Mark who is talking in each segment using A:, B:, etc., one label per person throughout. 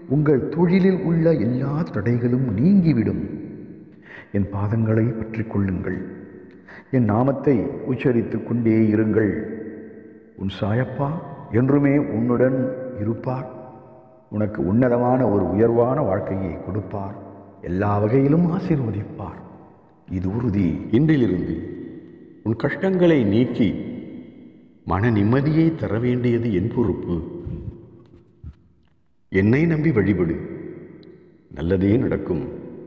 A: உங்கள் தொழிலில் உள்ள எல்லா தடைகளும் நீங்கிவிடும் என் பாதங்களை பற்றிக் கொள்ளுங்கள் என் நாமத்தை உச்சரித்துக் கொண்டே இருங்கள் உன் சாயப்பா என்றுமே உன்னுடன் இருப்பார் உனக்கு உன்னதமான ஒரு உயர்வான வாழ்க்கையை கொடுப்பார் எல்லா வகையிலும் ஆசீர்வதிப்பார் இது உறுதி
B: இன்றிலிருந்து உன் கஷ்டங்களை நீக்கி மன நிம்மதியை தர வேண்டியது என் பொறுப்பு என்னை நம்பி வழிபடு நல்லதே நடக்கும்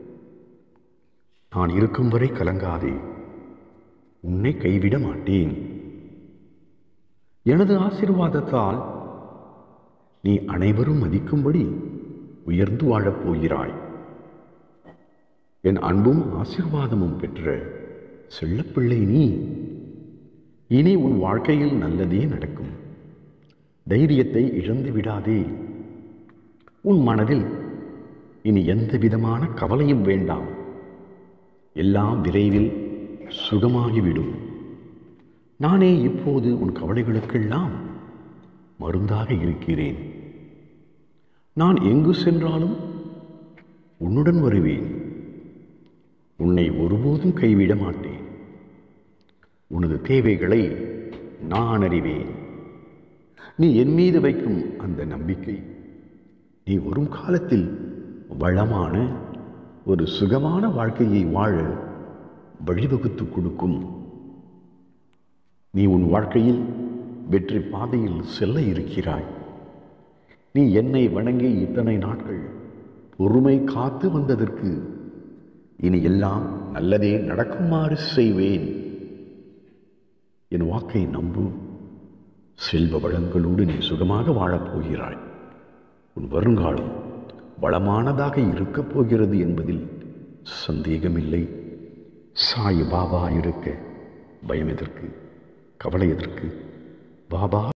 B: நான் இருக்கும் வரை கலங்காதே உன்னை கைவிட மாட்டேன் எனது ஆசீர்வாதத்தால் நீ அனைவரும் மதிக்கும்படி உயர்ந்து வாழப் போகிறாய் என் அன்பும் ஆசீர்வாதமும் பெற்ற செல்லப்பிள்ளை நீ இனி உன் வாழ்க்கையில் நல்லதே நடக்கும் தைரியத்தை இழந்து விடாதே உன் மனதில் இனி எந்த விதமான கவலையும் வேண்டாம் எல்லாம் விரைவில் சுகமாகிவிடும் நானே இப்போது உன் கவலைகளுக்கெல்லாம் மருந்தாக இருக்கிறேன் நான் எங்கு சென்றாலும் உன்னுடன் வருவேன் உன்னை ஒருபோதும் கைவிட மாட்டேன் உனது தேவைகளை நான் அறிவேன் நீ என் மீது வைக்கும் அந்த நம்பிக்கை நீ வரும் காலத்தில் வளமான ஒரு சுகமான வாழ்க்கையை வாழ வழிவகுத்து கொடுக்கும் நீ உன் வாழ்க்கையில் வெற்றி பாதையில் செல்ல இருக்கிறாய் நீ என்னை வணங்கி இத்தனை நாட்கள் பொறுமை காத்து வந்ததற்கு இனி எல்லாம் நல்லதே நடக்குமாறு செய்வேன் என் வாக்கை நம்பு செல்வ வளங்களோடு நீ சுகமாக வாழப் போகிறாய் உன் வருங்காலம் வளமானதாக இருக்கப் போகிறது என்பதில் சந்தேகமில்லை சாய் பாபா இருக்க பயம் எதற்கு கவலை எதற்கு பாபா